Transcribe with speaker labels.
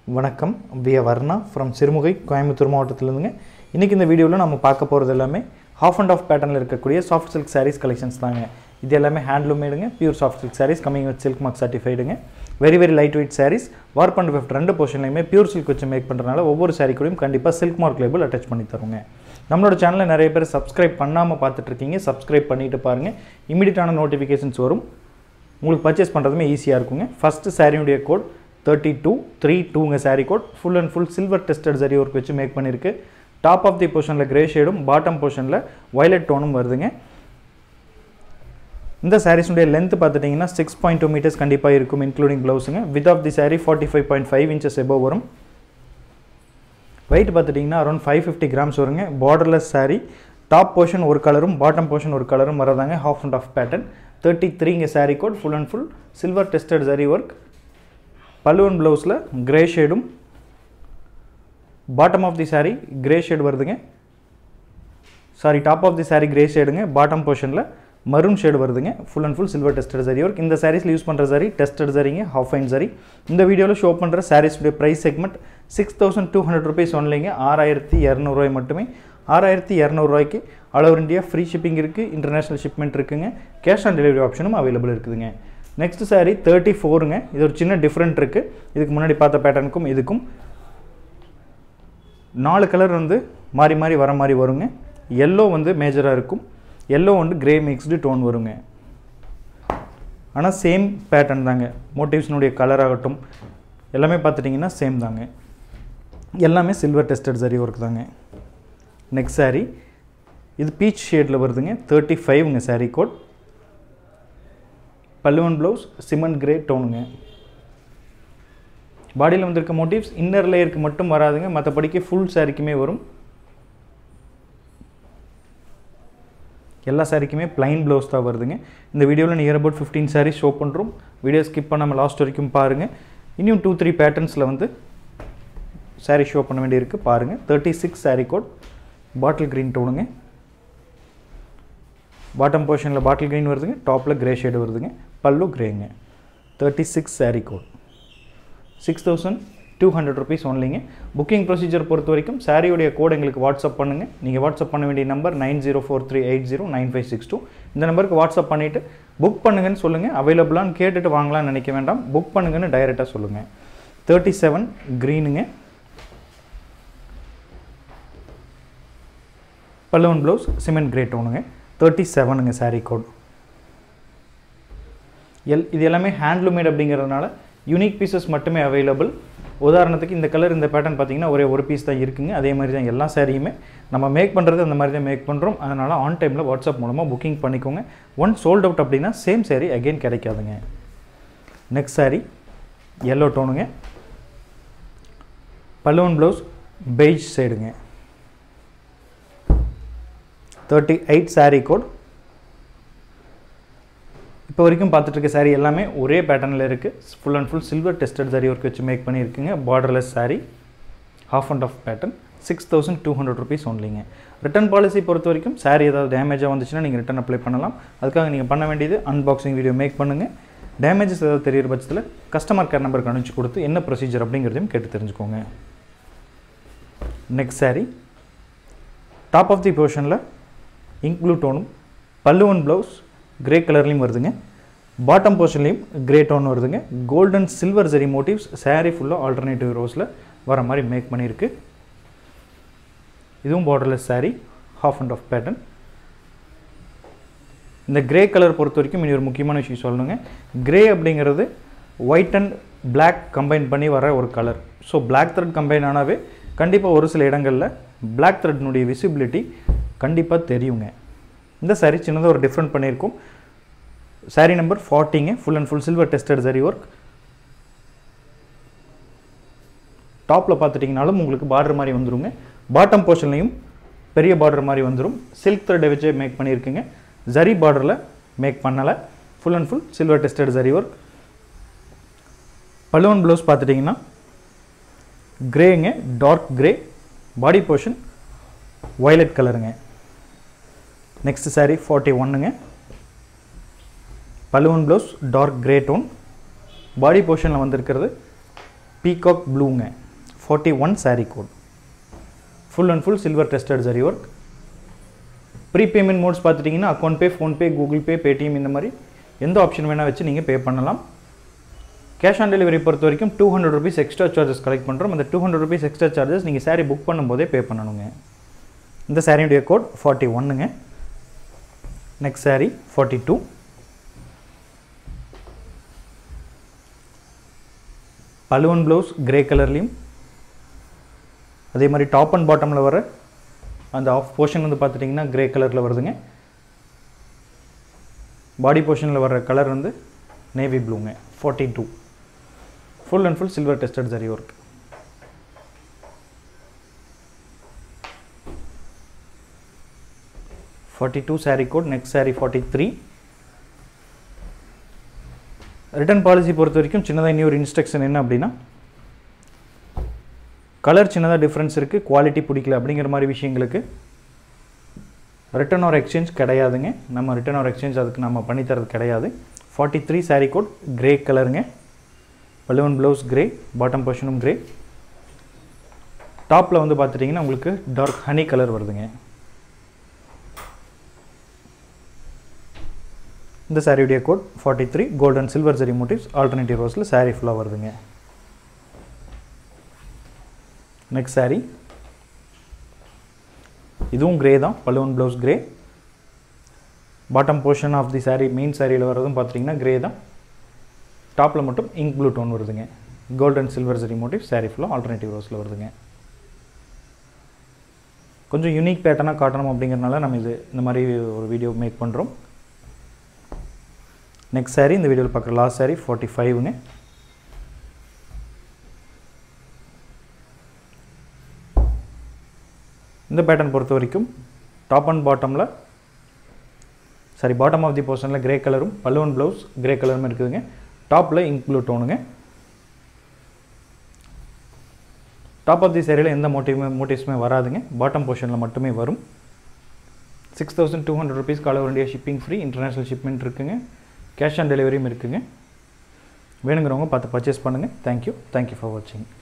Speaker 1: வணக்கம் we Varna from Sirumugai Coimbatore மாவட்டத்திலேருந்துங்க இன்றைக்கி இந்த வீடியோவில் நம்ம பார்க்க போகிறது எல்லாமே ஹாஃப் அண்ட் ஆஃப் பேட்டர்னில் இருக்கக்கூடிய சாஃப்ட் சில்க் சாரீஸ் கலெக்ஷன்ஸ் தாங்க இது எல்லாமே ஹேண்ட்லூம் மேடுங்க pure soft silk saris coming with silk mark சர்டிஃபைடுங்க very very light weight saris warp and weft ரெண்டு போர்ஷன்லையுமே பியூர் சில்க் வச்சு மேக் பண்ணுறதுனால ஒவ்வொரு சாரீ கூடயும் கண்டிப்பாக சில்க் மார்க் லேபிள் அட்டாச் பண்ணி தருங்க நம்மளோட சேனலை நிறைய பேர் சப்ஸ்கிரைப் பண்ணாமல் பார்த்துட்ருக்கீங்க சப்ஸ்கிரைப் பண்ணிட்டு பாருங்கள் இமீடியட்டான நோட்டிஃபிகேஷன்ஸ் வரும் உங்களுக்கு பர்ச்சேஸ் பண்ணுறதுமே ஈஸியாக இருக்குங்க ஃபஸ்ட்டு சாரியுடைய கோட் தேர்ட்டி டூ த்ரீ டூங்க sari code full and full silver tested zari work வச்சு மேக் பண்ணியிருக்கு டாப் ஆஃப் தி போர்ஷனில் கிரே ஷேடும் பாட்டம் போர்ஷனில் வயலட் டோனும் வருதுங்க இந்த சாரீஸுடைய லென்த் பார்த்துட்டிங்கன்னா சிக்ஸ் பாயிண்ட் டூ மீட்டர்ஸ் கண்டிப்பாக இருக்கும் இன்க்ளூடிங் ப்ளவுஸுங்க width of the sari forty five point five inches above வரும் வெயிட் பார்த்துட்டிங்கன்னா அரௌண்ட் ஃபைவ் ஃபிஃப்டி கிராம்ஸ் வருங்க பார்டர்லெஸ் சாரீ டாப் போர்ஷன் ஒரு கலரும் பாட்டம் போர்ஷன் ஒரு கலரும் வரதாங்க half and half pattern thirty த்ரீங்க sari code full and full silver tested zari work பல்லுவன் ப்ளவுஸில் கிரே ஷேடும் bottom of the sari grey shade வருதுங்க sari top of the sari grey ஷேடுங்க பாட்டம் போர்ஷனில் மரூன் ஷேடு வருதுங்க full and full silver tested zari work இந்த சாரீஸில் யூஸ் பண்ணுற சாரி டெஸ்டட் சரிங்க ஹாஃப் ஐன் சரி இந்த வீடியோவில் ஷோ பண்ணுற சாரீஸுடைய price segment six thousand two hundred rupees ஒன்லைங்க ஆறாயிரத்தி இரநூறுவாய் மட்டுமே ஆறாயிரத்தி இரநூறுவாய்க்கு all over India free shipping இருக்குது இன்டர்நேஷ்னல் ஷிப்மெண்ட் இருக்குங்க கேஷ் ஆன் டெலிவரி ஆப்ஷனும் அவைலபிள் இருக்குதுங்க நெக்ஸ்ட் சாரீ தேர்ட்டி ஃபோருங்க இது ஒரு சின்ன டிஃப்ரெண்ட் இருக்குது இதுக்கு முன்னாடி பார்த்த பேட்டர்னுக்கும் இதுக்கும் நாலு கலர் வந்து மாறி மாறி வர மாதிரி வருங்க எல்லோ வந்து மேஜராக இருக்கும் எல்லோ வந்து கிரே மிக்ஸ்டு டோன் வருங்க ஆனால் சேம் பேட்டர்ன் தாங்க மோட்டிவ்ஸ்னுடைய கலர் ஆகட்டும் எல்லாமே பார்த்துட்டிங்கன்னா சேம் தாங்க எல்லாமே சில்வர் டெஸ்டட் சரி ஒர்க் தாங்க நெக்ஸ்ட் சாரீ இது பீச் ஷேடில் வருதுங்க தேர்ட்டி ஃபைவ்ங்க சாரீ கோட் பல்லுவன் ப்ளவுஸ் சிமெண்ட் கிரே டோனுங்க பாடியில் வந்திருக்க மோட்டிவ்ஸ் இன்னர் லேயருக்கு மட்டும் வராதுங்க மற்றபடிக்கு ஃபுல் சாரிக்குமே வரும் எல்லா சாரிக்குமே பிளைன் ப்ளவுஸ் தான் வருதுங்க இந்த வீடியோவில் near about fifteen saris show பண்ணுறோம் வீடியோ ஸ்கிப் பண்ணாமல் லாஸ்ட் வரைக்கும் பாருங்கள் இன்னும் டூ த்ரீ பேட்டர்ன்ஸில் வந்து சாரீ ஷோ பண்ண வேண்டியிருக்கு பாருங்கள் thirty six sari code bottle green டோனுங்க பாட்டம் போர்ஷனில் பாட்டில் க்ரீன் வருதுங்க டாப்பில் கிரே ஷேடு வருதுங்க பல்லு கிரேங்க thirty six sari code six thousand two hundred rupees ஒன்லிங்க புக்கிங் ப்ரொசீஜர் பொறுத்த வரைக்கும் சாரியுடைய கோட் எங்களுக்கு வாட்ஸ்அப் பண்ணுங்கள் நீங்கள் வாட்ஸ்அப் பண்ண வேண்டிய number nine zero four three eight zero nine five six two இந்த நம்பருக்கு வாட்ஸ்அப் பண்ணிவிட்டு புக் பண்ணுங்கன்னு சொல்லுங்கள் அவைலபிளான்னு கேட்டுட்டு வாங்கலாம்னு நினைக்க வேண்டாம் புக் பண்ணுங்கன்னு டைரெக்டாக சொல்லுங்கள் தேர்ட்டி செவன் க்ரீனுங்க பல்லவன் ப்ளவுஸ் சிமெண்ட் கிரே டோனுங்க தேர்ட்டி செவனுங்க சாரீ கோட் எல் இது எல்லாமே ஹேண்ட்லூமேட் அப்படிங்கிறதுனால யூனிக் பீசஸ் மட்டுமே அவைலபிள் உதாரணத்துக்கு இந்த கலர் இந்த பேட்டர்ன் பார்த்தீங்கன்னா ஒரே ஒரு பீஸ் தான் இருக்குங்க அதே மாதிரி தான் எல்லா சாரியுமே நம்ம மேக் பண்ணுறது அந்த மாதிரி தான் மேக் பண்ணுறோம் அதனால் ஆன் டைமில் வாட்ஸ்அப் மூலமாக புக்கிங் பண்ணிக்கோங்க ஒன் சோல்ட் அவுட் அப்படின்னா சேம் சாரீ அகெயின் கிடைக்காதுங்க நெக்ஸ்ட் சாரீ எல்லோ டோனுங்க பல்லுவன் ப்ளவுஸ் பெய்ஜ் சைடுங்க தேர்ட்டி எயிட் சாரீ கோட் இப்போ வரைக்கும் பார்த்துட்டு இருக்க சாரீ எல்லாமே ஒரே பேட்டர்னில் இருக்குது full and full silver tested zari work வச்சு மேக் பண்ணியிருக்குங்க borderless sari half and half pattern six thousand two hundred rupees ஒன்லிங்க ரிட்டன் பாலிசி பொறுத்த வரைக்கும் சாரீ ஏதாவது டேமேஜாக வந்துச்சுன்னா நீங்கள் ரிட்டன் அப்ளை பண்ணலாம் அதுக்காக நீங்கள் பண்ண வேண்டியது அன்பாக்சிங் வீடியோ மேக் பண்ணுங்கள் டேமேஜஸ் ஏதாவது தெரியிற பட்சத்தில் கஸ்டமர் கேர் நம்பருக்கு அனுப்பிச்சு கொடுத்து என்ன ப்ரொசீஜர் அப்படிங்கிறதையும் கேட்டு தெரிஞ்சுக்கோங்க next sari top of the போர்ஷனில் இங்க் ப்ளூ டோனும் பல்லுவன் ப்ளவுஸ் கிரே கலர்லேயும் வருதுங்க பாட்டம் போர்ஷன்லேயும் கிரே டோன் வருதுங்க golden silver zari motifs sari ஃபுல்லாக ஆல்டர்னேட்டிவ் ரோஸில் வர மாதிரி மேக் பண்ணியிருக்கு இதுவும் borderless sari half and half pattern இந்த கிரே கலர் பொறுத்த வரைக்கும் இனி ஒரு முக்கியமான விஷயம் சொல்லணுங்க கிரே அப்படிங்கிறது ஒயிட் அண்ட் பிளாக் கம்பைன் பண்ணி வர ஒரு colour so black thread combine ஆனாவே கண்டிப்பாக ஒரு சில இடங்களில் பிளாக் த்ரெட்னுடைய விசிபிலிட்டி கண்டிப்பாக தெரியுங்க இந்த சாரீ சின்னதாக ஒரு டிஃப்ரெண்ட் பண்ணியிருக்கோம் சாரீ நம்பர் ஃபார்ட்டிங்க full and full silver tested zari work டாப்பில் பார்த்துட்டிங்கனாலும் உங்களுக்கு பார்டர் மாதிரி வந்துருங்க பாட்டம் போர்ஷன்லையும் பெரிய பார்டர் மாதிரி வந்துடும் சில்க் த்ரெட்டை வச்சு மேக் பண்ணியிருக்குங்க ஜரி பார்டரில் மேக் பண்ணலை full and full silver tested zari work பலுவன் ப்ளவுஸ் பார்த்துட்டிங்கன்னா கிரேங்க dark grey body portion violet கலருங்க நெக்ஸ்ட் சாரீ ஃபார்ட்டி ஒன்னுங்க பலுவன் blouse dark grey tone body போர்ஷனில் வந்திருக்கிறது பீகாக் ப்ளூங்க forty one sari code full and full silver tested zari work prepayment modes பார்த்துட்டிங்கன்னா account pay PhonePe Google Pay Paytm இந்த மாதிரி எந்த ஆப்ஷன் வேணால் வச்சு நீங்கள் பே பண்ணலாம் கேஷ் ஆன் டெலிவரி பொறுத்த வரைக்கும் two hundred rupees extra charges collect பண்ணுறோம் அந்த two hundred rupees extra charges நீங்கள் சாரீ புக் பண்ணும்போதே பே பண்ணணுங்க இந்த சாரியுடைய கோட் ஃபார்ட்டி ஒன்னுங்க நெக்ஸ்ட் சாரீ ஃபார்ட்டி டூ பலுவன் ப்ளவுஸ் கிரே கலர்லேயும் அதே மாதிரி டாப் அண்ட் பாட்டமில் வர அந்த ஆஃப் போர்ஷன் வந்து பார்த்துட்டிங்கன்னா கிரே கலரில் வருதுங்க பாடி போர்ஷனில் வர கலர் வந்து நேவி ப்ளூங்க forty two full and full silver tested zari work forty two sari code next sari forty three return policy பொறுத்த வரைக்கும் சின்னதாக இன்னொரு இன்ஸ்ட்ரக்ஷன் என்ன அப்படின்னா கலர் சின்னதாக டிஃப்ரென்ஸ் இருக்குது குவாலிட்டி பிடிக்கல அப்படிங்கிற மாதிரி விஷயங்களுக்கு ரிட்டர்ன் ஆர் எக்ஸ்சேஞ்ச் கிடையாதுங்க நம்ம ரிட்டர்ன் ஆர் எக்ஸ்சேஞ்ச் அதுக்கு நம்ம பண்ணித்தரது கிடையாது forty three sari code grey கலருங்க பலுவன் ப்ளவுஸ் கிரே பாட்டம் போர்ஷனும் கிரே டாப்பில் வந்து பார்த்துட்டிங்கன்னா உங்களுக்கு டார்க் ஹனி கலர் வருதுங்க இந்த சாரியுடைய code forty three golden silver zari motifs alternative ரோஸில் சாரீ ஃபுல்லாக வருதுங்க நெக்ஸ்ட் சாரீ இதுவும் கிரே தான் பலூன் blouse grey bottom portion of the sari main சாரியில் வர்றதும் பார்த்துட்டிங்கன்னா கிரே தான் டாப்பில் மட்டும் இங்க் ப்ளூ டோன் வருதுங்க golden silver zari motif sari ஃபுல்லாக ஆல்டர்னேட்டிவ் ரோஸில் வருதுங்க கொஞ்சம் யூனிக் பேட்டர்னாக காட்டணும் அப்படிங்கிறனால நம்ம இது இந்த மாதிரி ஒரு வீடியோ மேக் பண்ணுறோம் நெக்ஸ்ட் சாரீ இந்த வீடியோவில் பார்க்குற லாஸ்ட் சாரீ ஃபார்ட்டி ஃபைவ்ங்க இந்த பேட்டர்ன் பொறுத்த வரைக்கும் டாப் அண்ட் பாட்டமில் சாரி பாட்டம் ஆஃப் தி போர்ஷனில் கிரே கலரும் பல்லுவன் ப்ளவுஸ் கிரே கலரும் இருக்குதுங்க டாப்பில் இங்க் ப்ளூ டோனுங்க டாப் ஆஃப் தி சேரீயில் எந்த மோட்டிவுமே மோட்டிவ்ஸுமே வராதுங்க பாட்டம் போர்ஷனில் மட்டுமே வரும் six thousand two hundred rupees கால India shipping free international shipment இருக்குங்க கேஷ் ஆன் டெலிவரியும் இருக்குங்க வேணுங்கிறவங்க பார்த்து பர்ச்சேஸ் பண்ணுங்கள் தேங்க்யூ தேங்க்யூ ஃபார் வாட்சிங்